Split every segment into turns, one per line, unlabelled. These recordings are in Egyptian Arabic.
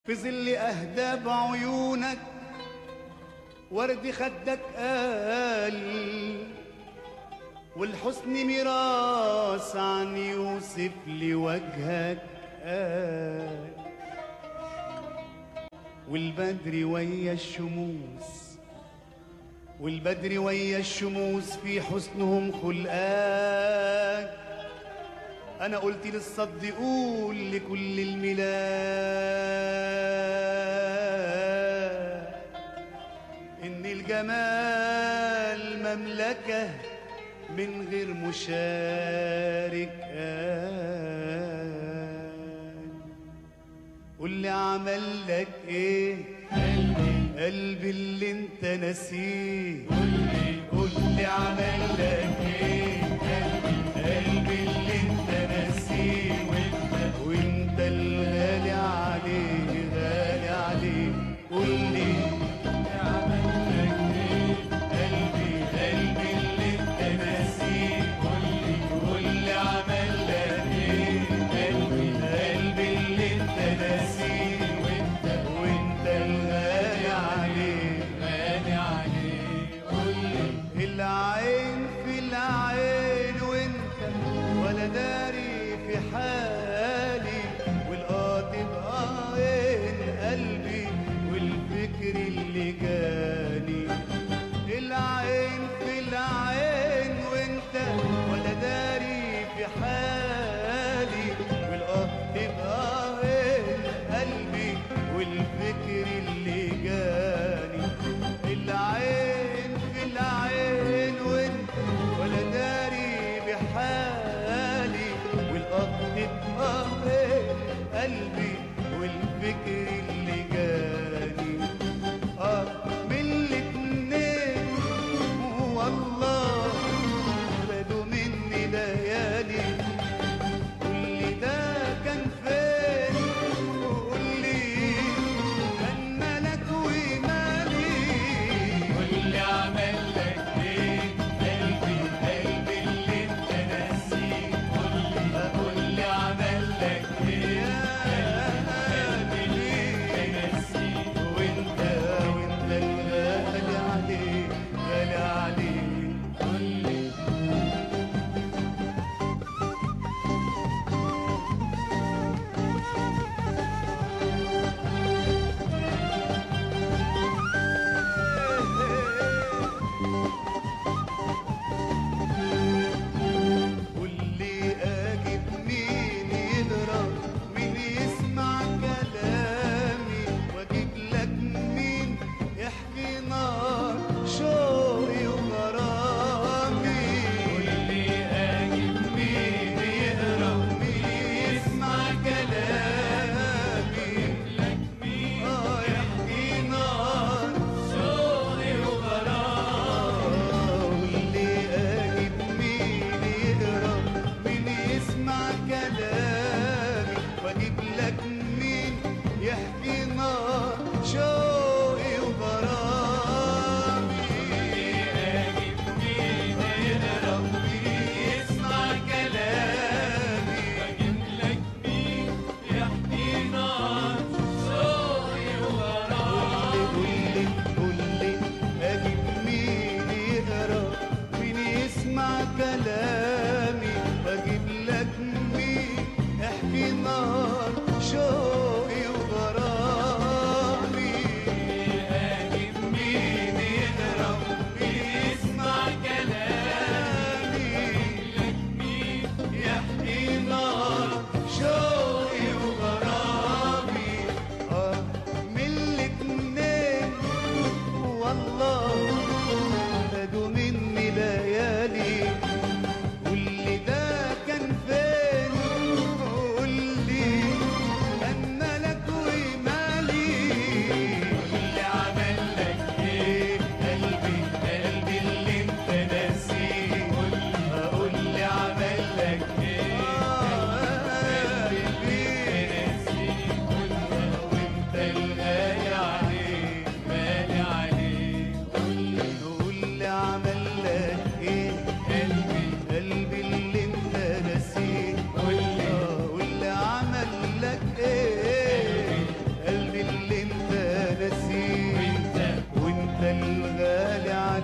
في ظل أهداب عيونك ورد خدك قال والحسن ميراث عن يوسف لوجهك قال والبدر ويا الشموس والبدر ويا الشموس في حسنهم خلقاك انا قلت للصد قول لكل الميلاد ان الجمال مملكه من غير مشارك قول لي عمل لك ايه قلبي قلبي اللي انت ناسيه قول لي قول لي عمل لك ايه قلبي قلبي اللي انت ناسيه وانت وانت الغالي عليه غالي عليه قول لي عمل لك ايه قلبي قلبي اللي انت ناسيه قول لي قول لي عمل لك ايه قلبي قلبي اللي انت ناسيه وانت وانت الغالي عليه غالي عليه قول لي العين في العين وانت ولا داري في حالي والقاطب عين قلبي والفكر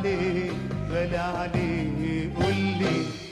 عليه غالي عليه قول لي